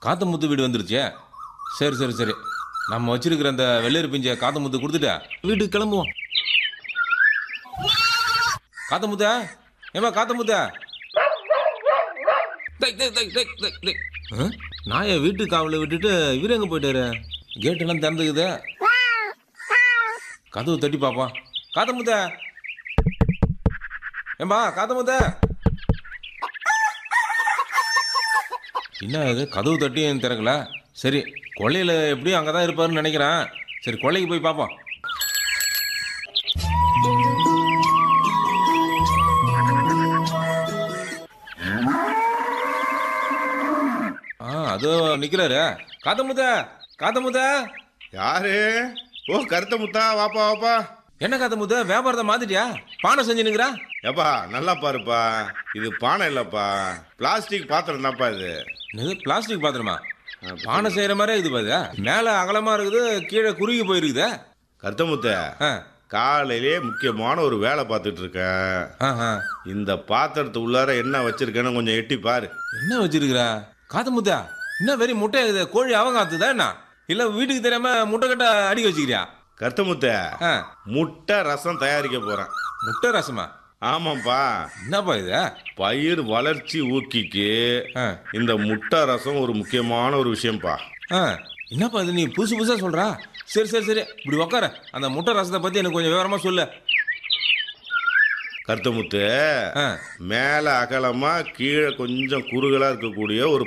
காத்து முத்து வீடு வந்துருச்சே சரி சரி சரி நம்ம வச்சிருக்கிற அந்த வெள்ளரி பிஞ்ச காத்து முத்து கொடுத்துட்டு வீட்டுக்கு கிளம்புவோம் காத்து முத்த ஏமா காத்து முத்த டேய், டேய், டேய், டேய், டேய், டேய். ஆ? நாயை வீட்டு காவல விட்டுட்டு இவரு எங்க போயிட்டாரு கேட்டெல்லாம் திறந்துக்குது கதவு தட்டி பாப்போம் காத்த முத்த ஏம்பா காத்த முத்த என்ன இது கதவு தட்டியும் திறக்கல சரி கொள்ளையில் எப்படியும் அங்கே தான் இருப்பாருன்னு நினைக்கிறேன் சரி கொள்ளைக்கு போய் பார்ப்போம் ஆ அதோ நிற்கிறாரு காத்த முத்த காத்த முத்த யாரு ஓ கருத்த முத்தா வாப்பா வாப்பா என்ன காத்த முத்த வியாபாரத்தை மாத்திட்டியா பானை செஞ்சு நிற்கிறா ஏப்பா நல்லா பாருப்பா இது பானை இல்லப்பா பிளாஸ்டிக் பாத்திரம் தான்ப்பா இது இது பிளாஸ்டிக் பாத்திரமா பானை செய்யற மாதிரியே இருக்குது பாது மேலே அகலமா இருக்குது கீழே குறுகி போயிருக்குதே கருத்த முத்த ஆ காலையிலே முக்கியமான ஒரு வேலை பார்த்துட்டு இருக்கேன் ஆ ஆ இந்த பாத்திரத்து உள்ளார என்ன வச்சிருக்கேன்னு கொஞ்சம் எட்டி பாரு என்ன வச்சிருக்கிறா காத்து முத்தா என்ன வெறி முட்டை இது கோழி அவங்காத்துதா என்ன இல்ல வீட்டுக்கு தெரியாம முட்டை கட்ட அடிக்க வச்சுக்கிறியா கருத்த முத்த ஆ, முட்டை ரசம் தயாரிக்க போறேன் முட்டை ரசமா ஆமாப்பா என்னப்பா இது பயிர் வளர்ச்சி ஊக்கிக்கு ஆ, இந்த முட்டை ரசம் ஒரு முக்கியமான ஒரு விஷயம்ப்பா ஆ, என்னப்பா இது நீ புதுசு புதுசா சொல்றா சரி சரி சரி இப்படி உக்கார அந்த முட்டை ரசத்தை பத்தி எனக்கு கொஞ்சம் விவரமா சொல்லு கருத்தமுத்து ஆ, மேலே அகலமா கீழே கொஞ்சம் குறுகலா இருக்கக்கூடிய ஒரு